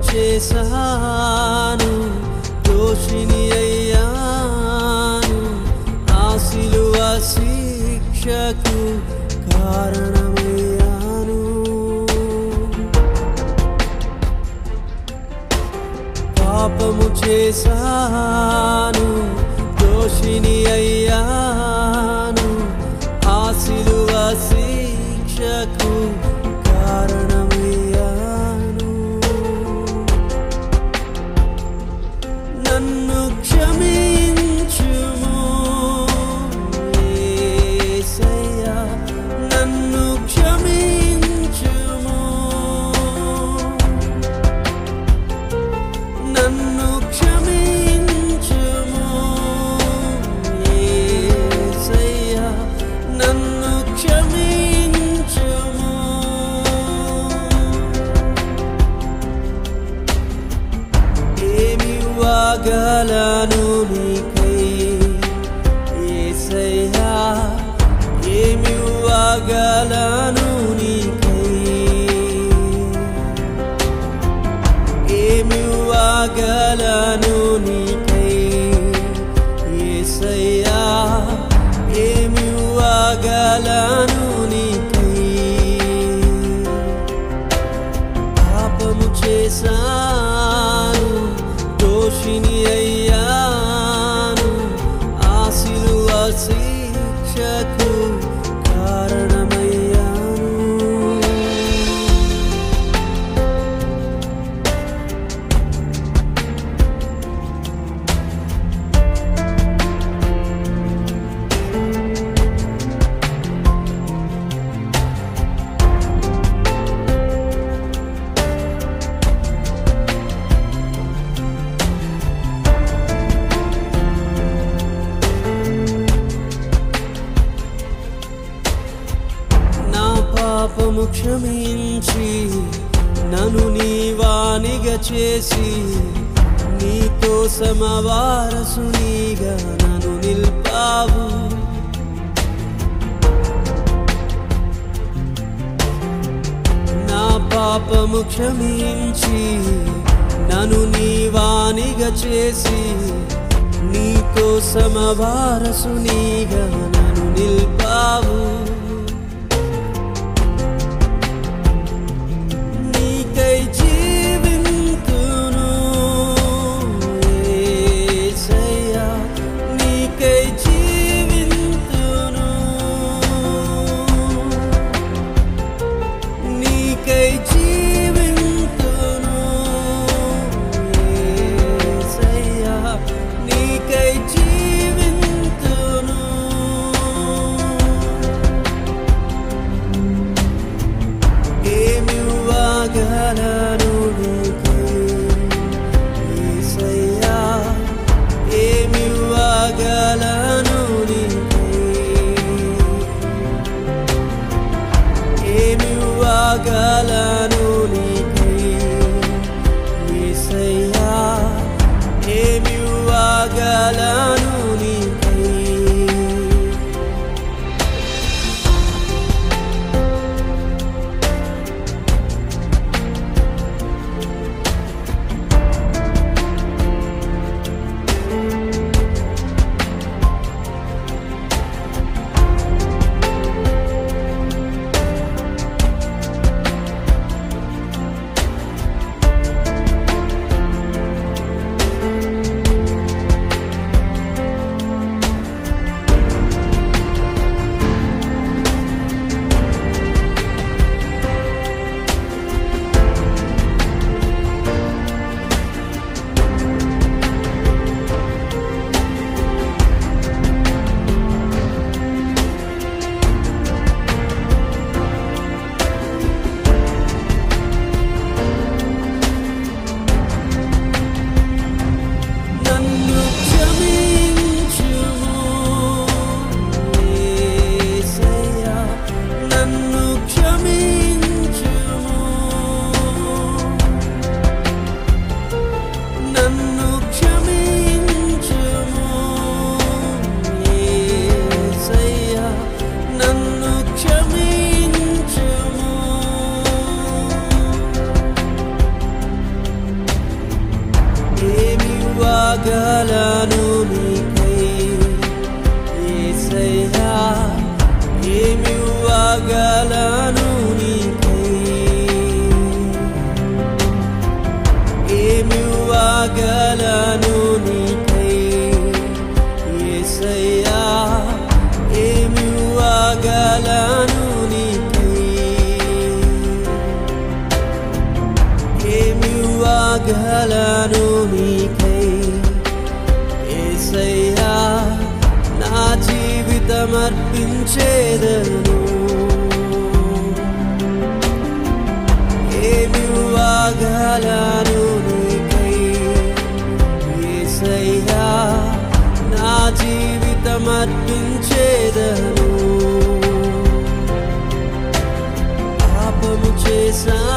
చేశాను దోషిని అయ్యాను ఆ శిలువ శిక్షకు కారణమయ్యాను పాపము చేశాను దోషిని అయ్యాను ఆ శిలువ శిక్షకు కారణమయ్యాను నన్ను క్షమించుము యేసయ్యా నన్ను క్షమించుము నన్ను క్షమించుము యేసయ్యా నన్ను క్షమించుము ఏమి వాగలను నీకై యేసయ్యా ఏమి వాగలను నీకై ఏమి వాగలను నీకై యేసయ్యా ఏమి వాగలను నీకై పాపము చేశాను దోషిని అయ్యాను ఆ శిలువ శిక్షకు కారణమయ్యాను నా పాపము క్షమించి నన్ను నీవానిగా చేసి నీతో సమవారసునిగా నన్ను నిల్పావు నా పాపము క్షమించి నన్ను నీవానిగా చేసి నీతో సమవారసునిగా నన్ను నిల్పావు నీకై జీవింతును యేసయ్యా నీకై జీవింతును నీకై జీవింతును యేసయ్యా నీకై జీవింతును ఏమి వాగలను నీకై యేసయ్యా ఏమి వాగలను నీకై ఏమి వాగలను నీకై యేసయ్యా ఏమి వాగలను నీకై అర్పించేదను పాపము చేశాను